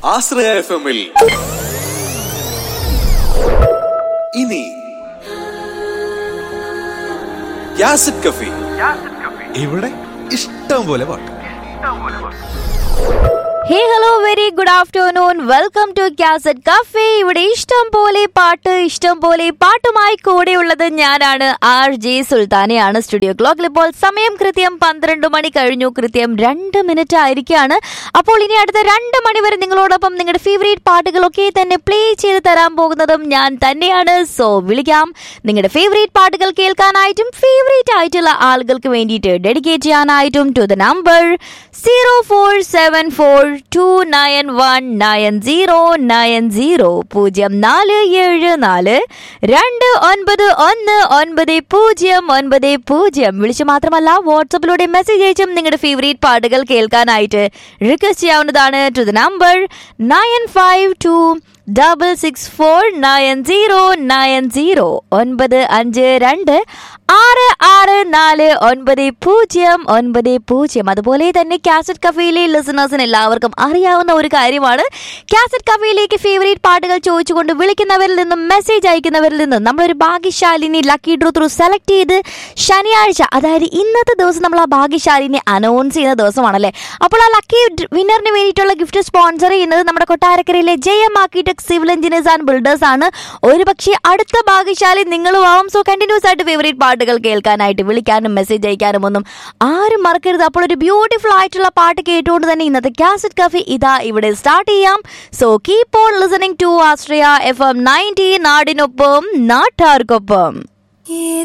ആശ്രയ F എമ്മിൽ ഇനി യാസിഡ് കഫി ഇവിടെ ഇഷ്ടം പോലെ പാട്ട് hey hello very good afternoon welcome to cassette cafe ഇവിടെ ഇഷ്ടം പോലെ പാട്ട് ഇഷ്ടം പോലെ പാട്ടുമായി കൂടെയുള്ളത് ഞാനാണ് ആർ ജെ സുൽത്താനയാണ് സ്റ്റുഡിയോ ക്ലോക്കിൽ ഇപ്പോൾ സമയം കൃത്യം പന്ത്രണ്ട് മണി കഴിഞ്ഞു കൃത്യം രണ്ട് മിനിറ്റ് ആയിരിക്കുകയാണ് അപ്പോൾ ഇനി അടുത്ത രണ്ട് മണി വരെ നിങ്ങളോടൊപ്പം നിങ്ങളുടെ ഫേവറേറ്റ് പാട്ടുകളൊക്കെ തന്നെ പ്ലേ ചെയ്ത് തരാൻ പോകുന്നതും ഞാൻ തന്നെയാണ് സോ വിളിക്കാം നിങ്ങളുടെ ഫേവറേറ്റ് പാട്ടുകൾ കേൾക്കാനായിട്ടും ഫേവറേറ്റ് ആയിട്ടുള്ള ആളുകൾക്ക് വേണ്ടിയിട്ട് ഡെഡിക്കേറ്റ് ചെയ്യാനായിട്ടും to the number zero four seven four two nine one nine zero nine zero പൂജ്യം നാല് ഏഴ് നാല് രണ്ട് ഒൻപത് ഒന്ന് ഒൻപത് പൂജ്യം ഒൻപത് പൂജ്യം വിളിച്ച് മാത്രമല്ല വാട്സപ്പിലൂടെ മെസ്സേജ് അയച്ചും നിങ്ങളുടെ ഫേവറേറ്റ് പാട്ടുകൾ കേൾക്കാനായിട്ട് റിക്വസ്റ്റ് ചെയ്യാവുന്നതാണ് to the number nine five two double six four nine zero nine zero ഒൻപത് അഞ്ച് രണ്ട് ആറ് ആറ് നാല് ഒൻപത് പൂജ്യം ഒൻപത് പൂജ്യം അതുപോലെ തന്നെ കാസറ്റ് കഫയിലെ ലിസണേഴ്സിന് എല്ലാവർക്കും അറിയാവുന്ന ഒരു കാര്യമാണ് കാസറ്റ് കഫയിലേക്ക് ഫേവറേറ്റ് പാട്ടുകൾ ചോദിച്ചുകൊണ്ട് വിളിക്കുന്നവരിൽ നിന്നും മെസ്സേജ് അയക്കുന്നവരിൽ നിന്നും നമ്മളൊരു ഭാഗ്യശാലിനി ലക്കി ഡ്രോ ത്രൂ സെലക്ട് ചെയ്ത് ശനിയാഴ്ച അതായത് ഇന്നത്തെ ദിവസം നമ്മൾ ആ ഭാഗ്യശാലിനെ അനൗൺസ് ചെയ്യുന്ന ദിവസമാണല്ലേ അപ്പോൾ ആ ലക്കി വിന്നറിന് വേണ്ടിയിട്ടുള്ള ഗിഫ്റ്റ് സ്പോൺസർ ചെയ്യുന്നത് നമ്മുടെ കൊട്ടാരക്കരയിലെ J M architect civil engineers and builders ആണ് ഒരു പക്ഷേ അടുത്ത ഭാഗ്യശാലി നിങ്ങളും ആവും സോ കണ്ടിന്യൂസ് ആയിട്ട് ഫേവറേറ്റ് പാട്ടുകൾ കേൾക്കാനായിട്ട് വിളിക്കാനും മെസ്സേജ് അയക്കാനും ഒന്നും ആരും മറക്കരുത് അപ്പോൾ ഒരു ബ്യൂട്ടിഫുൾ ആയിട്ടുള്ള പാട്ട് കേട്ടുകൊണ്ട് തന്നെ ഇന്നത്തെ കാസറ്റ് കഫി ഇതാ ഇവിടെ സ്റ്റാർട്ട് ചെയ്യാം so keep on listening to Austria F M ninety നാടിനൊപ്പം നാട്ടാർക്കൊപ്പം